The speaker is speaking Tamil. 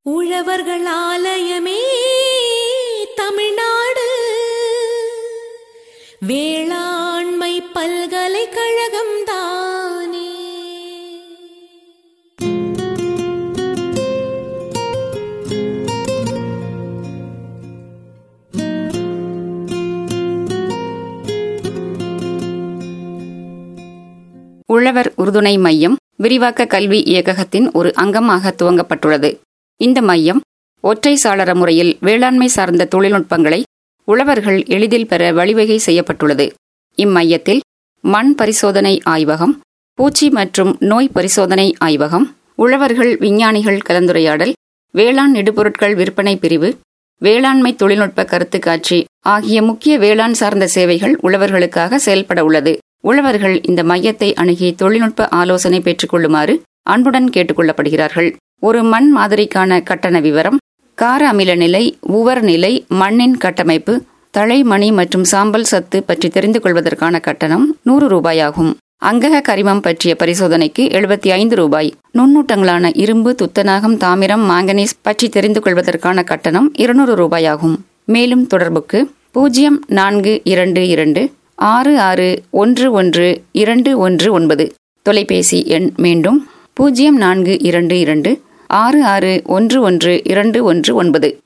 உழவர்கள் ஆலயமே தமிழ்நாடு வேளாண்மை பல்கலைக்கழகம் தானே உழவர் உறுதுணை மையம் விரிவாக்க கல்வி இயக்ககத்தின் ஒரு அங்கமாக துவங்கப்பட்டுள்ளது இந்த மையம் ஒற்றை சாளர முறையில் வேளாண்மை சார்ந்த தொழில்நுட்பங்களை உழவர்கள் எளிதில் பெற வழிவகை செய்யப்பட்டுள்ளது இம்மையத்தில் மண் பரிசோதனை ஆய்வகம் பூச்சி மற்றும் நோய் பரிசோதனை ஆய்வகம் உழவர்கள் விஞ்ஞானிகள் கலந்துரையாடல் வேளாண் இடுபொருட்கள் விற்பனை பிரிவு வேளாண்மை தொழில்நுட்ப கருத்து காட்சி ஆகிய முக்கிய வேளாண் சார்ந்த சேவைகள் உழவர்களுக்காக செயல்பட உள்ளது உழவர்கள் இந்த மையத்தை அணுகி தொழில்நுட்ப ஆலோசனை பெற்றுக்கொள்ளுமாறு அன்புடன் கேட்டுக்கொள்ளப்படுகிறார்கள் ஒரு மண் மாதிரிக்கான கட்டண விவரம் கார அமில நிலை உவர் நிலை மண்ணின் கட்டமைப்பு தழை மணி மற்றும் சாம்பல் சத்து பற்றி தெரிந்து கொள்வதற்கான கட்டணம் நூறு ரூபாயாகும் அங்கக கரிமம் பற்றிய பரிசோதனைக்கு எழுபத்தி ஐந்து ரூபாய் நுண்ணூட்டங்களான இரும்பு துத்தநாகம் தாமிரம் மாங்கனீஸ் பற்றி தெரிந்து கொள்வதற்கான கட்டணம் இருநூறு ரூபாயாகும் மேலும் தொடர்புக்கு பூஜ்ஜியம் நான்கு இரண்டு இரண்டு ஆறு ஆறு ஒன்று ஒன்று இரண்டு ஒன்று ஒன்பது தொலைபேசி எண் மீண்டும் பூஜ்ஜியம் நான்கு இரண்டு இரண்டு ஆறு ஆறு ஒன்று ஒன்று இரண்டு ஒன்று ஒன்பது